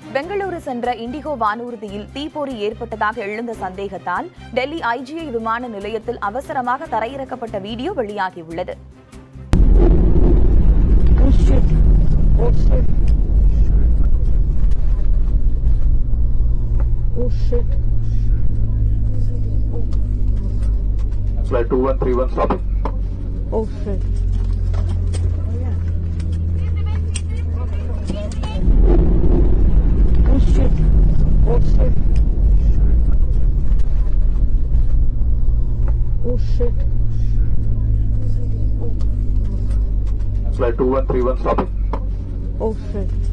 பெங்களூரு சென்ற இண்டிகோ வானூர்தியில் தீப்பொறி ஏற்பட்டதாக எழுந்த சந்தேகத்தால் டெல்லி ஐஜிஐ விமான நிலையத்தில் அவசரமாக தரையிறக்கப்பட்ட வீடியோ வெளியாகியுள்ளது Oh shit. Oh shit. Oh shit. Flight 2131 stopping. Oh shit. Oh shit. Oh shit. Oh shit. Flight 2131 stopping. Oh shit.